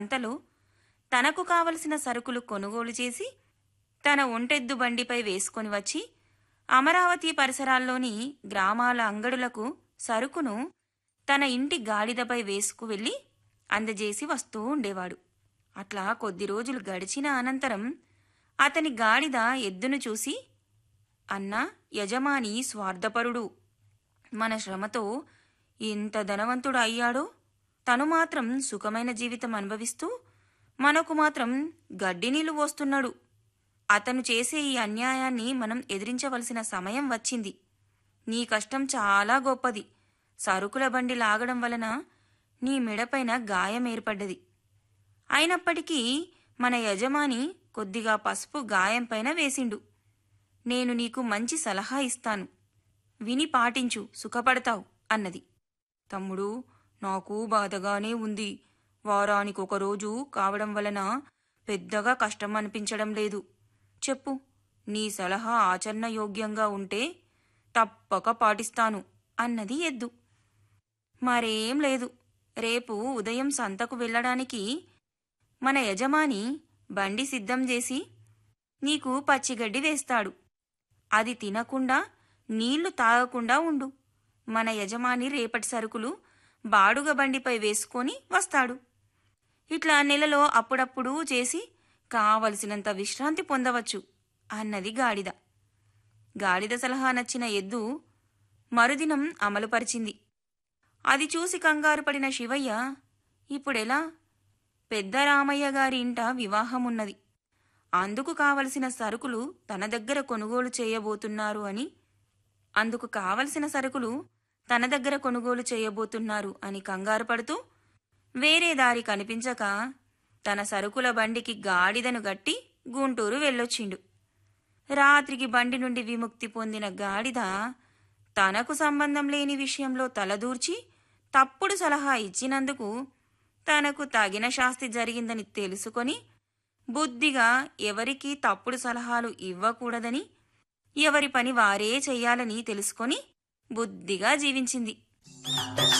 అంతలో తనకు కావలసిన సరుకులు కొనుగోలు చేసి తన ఒంటెద్దు బండిపై వేసుకొని వచ్చి అమరావతి పరిసరాల్లోని గ్రామాల అంగడులకు సరుకును తన ఇంటి గాడిదపై వేసుకు వెళ్ళి అందజేసి వస్తూ ఉండేవాడు అట్లా కొద్ది రోజులు గడిచిన అనంతరం అతని గాడిద ఎద్దును చూసి అన్నా యజమాని స్వార్థపరుడు మన శ్రమతో ఇంత ధనవంతుడు అయ్యాడో తను మాత్రం సుఖమైన జీవితం అనుభవిస్తూ మనకు మాత్రం గడ్డి నీళ్లు పోస్తున్నాడు అతను చేసే ఈ అన్యాయాన్ని మనం ఎదిరించవలసిన సమయం వచ్చింది నీ కష్టం చాలా గొప్పది సరుకుల బండి లాగడం వలన నీ మెడపైన గాయం ఏర్పడ్డది అయినప్పటికీ మన యజమాని కొద్దిగా పసుపు గాయంపైన వేసిండు నేను నీకు మంచి సలహా ఇస్తాను విని పాటించు సుఖపడతావు అన్నది తమ్ముడు నాకు బాధగానే ఉంది వారానికి ఒక రోజు కావడం వలన పెద్దగా కష్టం అనిపించడం లేదు చెప్పు నీ సలహా ఆచరణ యోగ్యంగా ఉంటే తప్పక పాటిస్తాను అన్నది ఎద్దు మరేం లేదు రేపు ఉదయం సంతకు వెళ్ళడానికి మన యజమాని బండి సిద్ధం చేసి నీకు పచ్చిగడ్డి వేస్తాడు అది తినకుండా నీళ్లు తాగకుండా ఉండు మన యజమాని రేపటి సరుకులు బాడుగ బండిపై వేసుకొని వస్తాడు ఇట్లా నెలలో అప్పుడప్పుడు చేసి కావలసినంత విశ్రాంతి పొందవచ్చు అన్నది గాడిద గాడిద సలహా నచ్చిన ఎద్దు మరుదినం అమలుపరిచింది అది చూసి కంగారు పడిన శివయ్య ఇప్పుడెలా పెద్ద రామయ్య గారి ఇంట వివాహమున్నది అందుకు కావలసిన సరుకులు తన దగ్గర కొనుగోలు చేయబోతున్నారు అని అందుకు కావలసిన సరుకులు తన దగ్గర కొనుగోలు చేయబోతున్నారు అని కంగారు పడుతూ వేరే దారి కనిపించక తన సరుకుల బండికి గాడిదను గట్టి గుంటూరు వెళ్ళొచ్చిండు రాత్రికి బండి నుండి విముక్తి పొందిన గాడిద తనకు సంబంధం లేని విషయంలో తలదూర్చి తప్పుడు సలహా ఇచ్చినందుకు తనకు తగిన శాస్తి జరిగిందని తెలుసుకొని బుద్ధిగా ఎవరికీ తప్పుడు సలహాలు ఇవ్వకూడదని ఎవరి పని వారే చెయ్యాలని తెలుసుకొని బుద్ధిగా జీవించింది